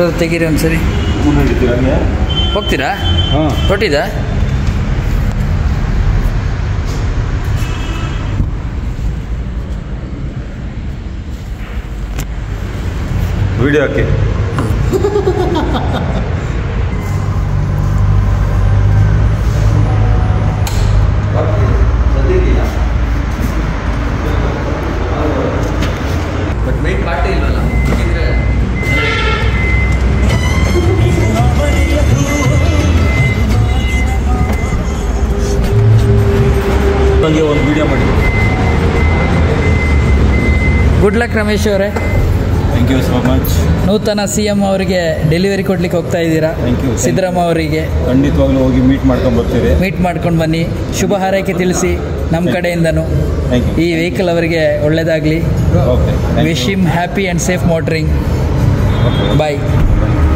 Sir ತೆಗೀರಿ ಒಂದ್ಸರಿ ಮುಂದೆ ಹಿಡಿತೀರಾ ಹಂಗೆ ಹೋಗ್ತೀರಾ ಹಾಂ ಹೊಟ್ಟಿದ ವಿಡಿಯೋ ಹಾಕಿ ಬಟ್ ವೆಯ್ಟ್ ಮಾಡ್ತಾ ಇಲ್ವಲ್ಲ ಹಾಗಿದ್ರೆ ಹಂಗೆ ಒಂದು ವಿಡಿಯೋ ಮಾಡಿ ಗುಡ್ ಲಕ್ ರಮೇಶ್ ಅವರೇ ಥ್ಯಾಂಕ್ ಯು ಸೋ ಮಚ್ ನೂತನ ಸಿ ಎಂ ಅವರಿಗೆ ಡೆಲಿವರಿ ಕೊಡ್ಲಿಕ್ಕೆ ಹೋಗ್ತಾ ಇದ್ದೀರಾ Thank you. ಸಿದ್ದರಾಮ ಅವರಿಗೆ ಖಂಡಿತವಾಗ್ಲೂ ಹೋಗಿ ಮೀಟ್ ಮಾಡ್ಕೊಂಡು ಬರ್ತೀವಿ ಮೀಟ್ ಮಾಡ್ಕೊಂಡು ಬನ್ನಿ ಶುಭ ಹಾರೈಕೆ ತಿಳಿಸಿ ನಮ್ಮ ಕಡೆಯಿಂದನೂ ಥ್ಯಾಂಕ್ ಯು ಈ ವೆಹಿಕಲ್ ಅವರಿಗೆ ಒಳ್ಳೆಯದಾಗಲಿ okay wish him happy and safe motoring bye